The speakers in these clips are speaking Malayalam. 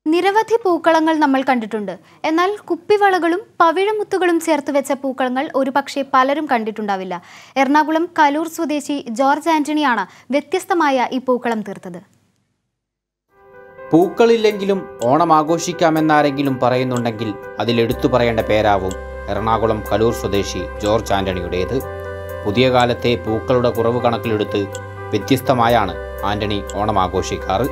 നിരവധി പൂക്കളങ്ങൾ നമ്മൾ കണ്ടിട്ടുണ്ട് എന്നാൽ കുപ്പിവളകളും പവിഴമുത്തുകളും ചേർത്ത് വെച്ച പൂക്കളങ്ങൾ ഒരുപക്ഷെ പലരും കണ്ടിട്ടുണ്ടാവില്ല എറണാകുളം കലൂർ സ്വദേശി ജോർജ് ആന്റണിയാണ് വ്യത്യസ്തമായ ഈ പൂക്കളം തീർത്തത് പൂക്കളില്ലെങ്കിലും ഓണം ആഘോഷിക്കാമെന്നാരെങ്കിലും പറയുന്നുണ്ടെങ്കിൽ അതിലെടുത്തു പറയേണ്ട പേരാവും എറണാകുളം കലൂർ സ്വദേശി ജോർജ് ആന്റണിയുടേത് പുതിയ കാലത്തെ പൂക്കളുടെ കുറവ് കണക്കിലെടുത്ത് വ്യത്യസ്തമായാണ് ആന്റണി ഓണം ആഘോഷിക്കാറ്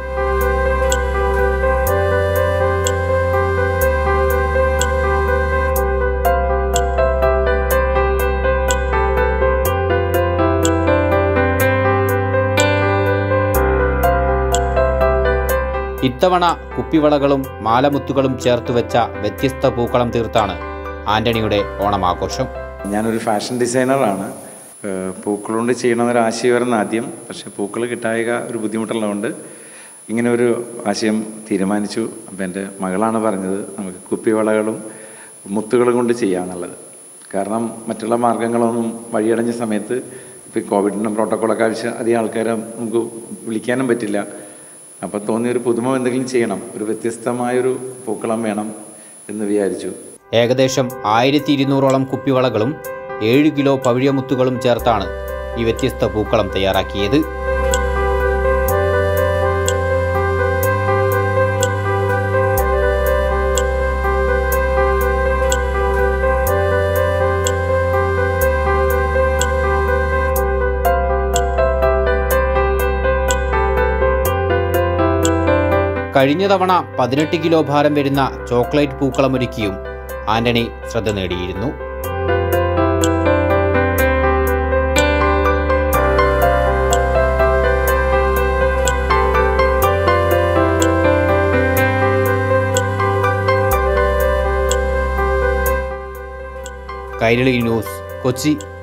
ഇത്തവണ കുപ്പിവളകളും മാലമുത്തുകളും ചേർത്തുവെച്ച വ്യത്യസ്ത പൂക്കളം തീർത്താണ് ആന്റണിയുടെ ഓണം ആഘോഷം ഞാനൊരു ഫാഷൻ ഡിസൈനറാണ് ഏഹ് പൂക്കൾ കൊണ്ട് ചെയ്യണമെന്നൊരു ആശയമായിരുന്നു ആദ്യം പക്ഷേ പൂക്കൾ കിട്ടായിക ഒരു ബുദ്ധിമുട്ടുള്ളതുകൊണ്ട് ഇങ്ങനെ ഒരു ആശയം തീരുമാനിച്ചു അപ്പം എൻ്റെ മകളാണ് പറഞ്ഞത് നമുക്ക് കുപ്പിവളകളും മുത്തുകളും കൊണ്ട് ചെയ്യാമെന്നുള്ളത് കാരണം മറ്റുള്ള മാർഗങ്ങളൊന്നും വഴിയടഞ്ഞ സമയത്ത് ഇപ്പോൾ ഈ കോവിഡിൻ്റെ പ്രോട്ടോക്കോളൊക്കെ ആവശ്യം അധികം ആൾക്കാരെ നമുക്ക് വിളിക്കാനും പറ്റില്ല അപ്പോൾ തോന്നിയൊരു പുതുമ എന്തെങ്കിലും ചെയ്യണം ഒരു വ്യത്യസ്തമായൊരു പൂക്കളം വേണം എന്ന് വിചാരിച്ചു ഏകദേശം ആയിരത്തി ഇരുന്നൂറോളം കുപ്പിവളകളും ഏഴ് കിലോ പവിഴമുത്തുകളും ചേർത്താണ് ഈ വ്യത്യസ്ത പൂക്കളം തയ്യാറാക്കിയത് കഴിഞ്ഞ തവണ പതിനെട്ട് കിലോ ഭാരം വരുന്ന ചോക്ലേറ്റ് പൂക്കളമൊരുക്കിയും ആന്റണി ശ്രദ്ധ നേടിയിരുന്നു കൈരളി ന്യൂസ് കൊച്ചി